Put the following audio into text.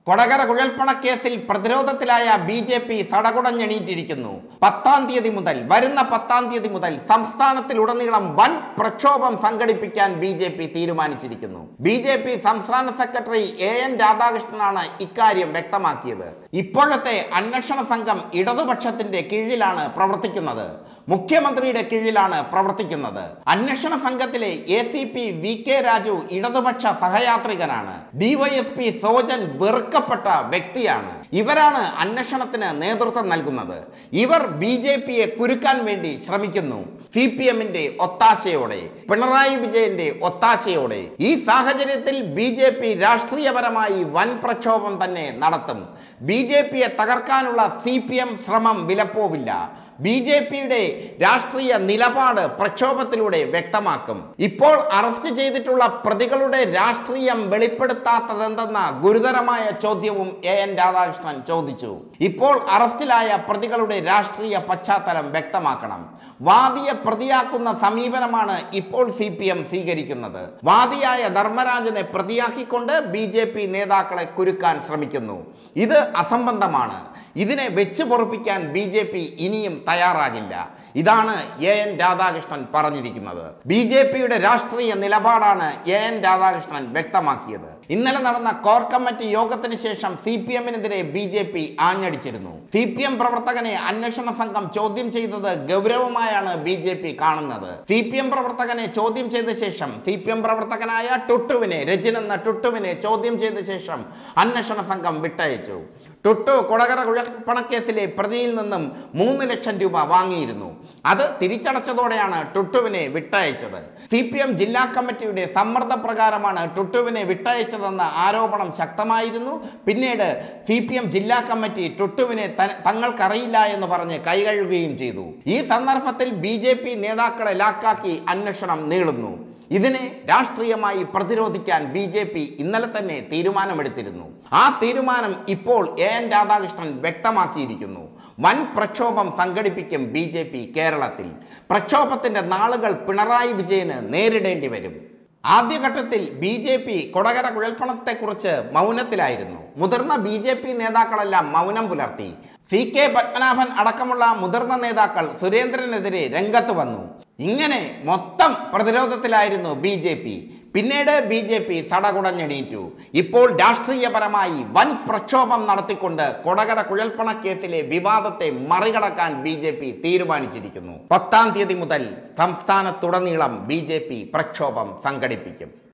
കൊടകര കുഴൽപ്പണക്കേസിൽ പ്രതിരോധത്തിലായ B J P സടകുടഞ്ഞെണീറ്റിരിക്കുന്നു പത്താം തീയതി മുതൽ വരുന്ന പത്താം തീയതി മുതൽ സംസ്ഥാനത്തിലുടനീളം വൻ പ്രക്ഷോഭം സംഘടിപ്പിക്കാൻ ബി ജെ പി തീരുമാനിച്ചിരിക്കുന്നു ബി ജെ പി സംസ്ഥാന സെക്രട്ടറി എ എൻ രാധാകൃഷ്ണനാണ് ഇക്കാര്യം വ്യക്തമാക്കിയത് ഇപ്പോഴത്തെ അന്വേഷണ സംഘം ഇടതുപക്ഷത്തിന്റെ കീഴിലാണ് പ്രവർത്തിക്കുന്നത് മുഖ്യമന്ത്രിയുടെ കീഴിലാണ് പ്രവർത്തിക്കുന്നത് അന്വേഷണ സംഘത്തിലെ A C P V K Raju ഇടതുപക്ഷ സഹയാത്രികനാണ് ഡിവൈഎസ്പി സോജൻ വെറുക്കപ്പെട്ട വ്യക്തിയാണ് ഇവരാണ് അന്വേഷണത്തിന് നേതൃത്വം നൽകുന്നത് ഇവർ ബി ജെ പിയെ കുരുക്കാൻ വേണ്ടി ശ്രമിക്കുന്നു സി പി എമ്മിന്റെ ഒത്താശയോടെ പിണറായി വിജയന്റെ ഒത്താശയോടെ ഈ സാഹചര്യത്തിൽ ബി ജെ പി രാഷ്ട്രീയപരമായി വൻ പ്രക്ഷോഭം തന്നെ നടത്തും ബി ജെ പിയെ തകർക്കാനുള്ള സി പി എം ശ്രമം വിലപ്പോവില്ല ബി ജെ പിയുടെ രാഷ്ട്രീയ നിലപാട് പ്രക്ഷോഭത്തിലൂടെ വ്യക്തമാക്കും ഇപ്പോൾ അറസ്റ്റ് ചെയ്തിട്ടുള്ള പ്രതികളുടെ രാഷ്ട്രീയം വെളിപ്പെടുത്താത്തതെന്തെന്ന ഗുരുതരമായ ചോദ്യവും എ എൻ രാധാകൃഷ്ണൻ ചോദിച്ചു ഇപ്പോൾ അറസ്റ്റിലായ പ്രതികളുടെ രാഷ്ട്രീയ പശ്ചാത്തലം വ്യക്തമാക്കണം വാദിയെ പ്രതിയാക്കുന്ന സമീപനമാണ് ഇപ്പോൾ സി പി എം സ്വീകരിക്കുന്നത് വാദിയായ ധർമ്മരാജനെ പ്രതിയാക്കിക്കൊണ്ട് ബി ജെ പി നേതാക്കളെ കുരുക്കാൻ ശ്രമിക്കുന്നു ഇത് അസംബന്ധമാണ് ഇതിനെ വെച്ച് പൊറപ്പിക്കാൻ ബി ജെ പി ഇനിയും തയ്യാറാകില്ല ഇതാണ് എ എൻ രാധാകൃഷ്ണൻ പറഞ്ഞിരിക്കുന്നത് ബി ജെ പിയുടെ രാഷ്ട്രീയ നിലപാടാണ് എ എൻ രാധാകൃഷ്ണൻ വ്യക്തമാക്കിയത് ഇന്നലെ നടന്ന കോർ കമ്മിറ്റി യോഗത്തിന് ശേഷം സി പി എമ്മിനെതിരെ ബി ജെ പി ആഞ്ഞടിച്ചിരുന്നു സി പി എം പ്രവർത്തകനെ അന്വേഷണ സംഘം ചോദ്യം ചെയ്തത് ഗൗരവമായാണ് ബി ജെ പി കാണുന്നത് സി പി എം പ്രവർത്തകനെ ചോദ്യം ചെയ്ത ശേഷം സി പി എം പ്രവർത്തകനായ ടുട്ടുവിനെ രജിൻ എന്ന ടുട്ടുവിനെ ചോദ്യം ചെയ്ത ശേഷം അന്വേഷണ സംഘം വിട്ടയച്ചു ടുട്ടു കൊടകര കുഴൽപ്പണക്കേസിലെ പ്രതിയിൽ നിന്നും മൂന്ന് ലക്ഷം രൂപ വാങ്ങിയിരുന്നു അത് തിരിച്ചടച്ചതോടെയാണ് ടുട്ടുവിനെ വിട്ടയച്ചത് സി പി എം ജില്ലാ കമ്മിറ്റിയുടെ സമ്മർദ്ദപ്രകാരമാണ് ടുട്ടുവിനെ വിട്ടയച്ചതെന്ന ആരോപണം ശക്തമായിരുന്നു പിന്നീട് സി പി എം ജില്ലാ കമ്മിറ്റി ടുട്ടുവിനെ ത- തങ്ങൾക്കറിയില്ല എന്ന് പറഞ്ഞ് കൈകഴുകുകയും ചെയ്തു ഈ സന്ദർഭത്തിൽ ബി ജെ പി നേതാക്കളെ ലാക്കാക്കി അന്വേഷണം നീളുന്നു ഇതിനെ രാഷ്ട്രീയമായി പ്രതിരോധിക്കാൻ ബി ജെ പി ഇന്നലെ തന്നെ തീരുമാനമെടുത്തിരുന്നു ആ തീരുമാനം ഇപ്പോൾ എ എൻ രാധാകൃഷ്ണൻ വ്യക്തമാക്കിയിരിക്കുന്നു വൻ പ്രക്ഷോഭം സംഘടിപ്പിക്കും ബി ജെ പി കേരളത്തിൽ പ്രക്ഷോഭത്തിന്റെ നാളുകൾ പിണറായി വിജയന് നേരിടേണ്ടി വരും ആദ്യഘട്ടത്തിൽ ബി ജെ പി കൊടകര കുഴൽപ്പണത്തെക്കുറിച്ച് മൗനത്തിലായിരുന്നു മുതിർന്ന ബി ജെ പി നേതാക്കളെല്ലാം മൗനം പുലർത്തി സി കെ പത്മനാഭൻ അടക്കമുള്ള മുതിർന്ന നേതാക്കൾ സുരേന്ദ്രനെതിരെ രംഗത്ത് വന്നു ഇങ്ങനെ മൊത്തം പ്രതിരോധത്തിലായിരുന്നു ബി ജെ പി പിന്നീട് ബി ജെ പി തടകുടഞ്ഞെണീറ്റു ഇപ്പോൾ രാഷ്ട്രീയപരമായി വൻ പ്രക്ഷോഭം നടത്തിക്കൊണ്ട് കൊടകര കുഴൽപ്പണ കേസിലെ വിവാദത്തെ മറികടക്കാൻ ബി ജെ പി തീരുമാനിച്ചിരിക്കുന്നു പത്താം തീയതി മുതൽ സംസ്ഥാനത്തുടനീളം ബി ജെ പി പ്രക്ഷോഭം സംഘടിപ്പിക്കും